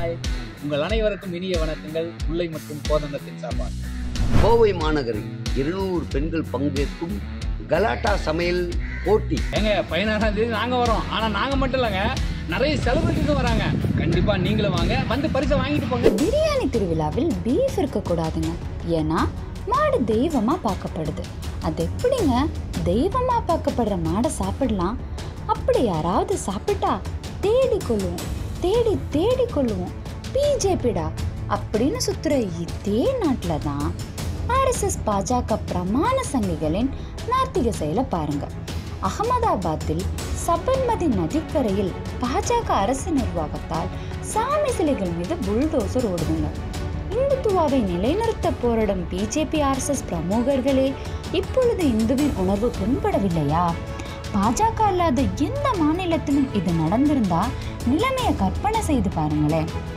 hi உங்கள் அனைவருக்கும் இனிய வணக்கங்கள் முல்லை மற்றும் கோதண்டத்தின் சாப்பாடு கோவை மாநகரில் இருநூறு பெண்கள் பங்கேற்கும் கலாட்டா சமையல் போட்டி ஏங்க பதினாறாம் தேதி நாங்கள் வரோம் ஆனால் நாங்கள் மட்டும் இல்லைங்க நிறைய செலிபிரிட்டிஸும் வராங்க கண்டிப்பாக நீங்களும் வாங்க வந்து பரிசை வாங்கிட்டு போங்க பிரியாணி திருவிழாவில் பீஃப் இருக்கக்கூடாதுங்க ஏன்னா மாடு தெய்வமா பார்க்கப்படுது அது எப்படிங்க தெய்வமா பார்க்கப்படுற மாடை சாப்பிடலாம் அப்படி யாராவது சாப்பிட்டா தேடி கொள்ளுவோம் தேடி தேடி கொள்ளுவோம் பிஜேபிடா அப்படின்னு சுத்துற இதே நாட்டில் தான் ஆர்எஸ்எஸ் பாஜக பிரமாண சங்கிகளின் நாத்திக செயலை பாருங்க அகமதாபாத்தில் சபர்மதி நதிக்கரையில் பாஜக அரசு நிர்வாகத்தால் சாமி சிலைகள் மீது புல்டோசர் ஓடுதுங்க இந்துத்துவாவை நிலைநிறுத்த போராடும் பிஜேபி ஆர்எஸ்எஸ் பிரமுகர்களே இப்பொழுது இந்துவின் உணர்வு புண்படவில்லையா பாஜக அல்லாத எந்த மாநிலத்திலும் இது நடந்திருந்தா நிலைமையை கற்பனை செய்து பாருங்களேன்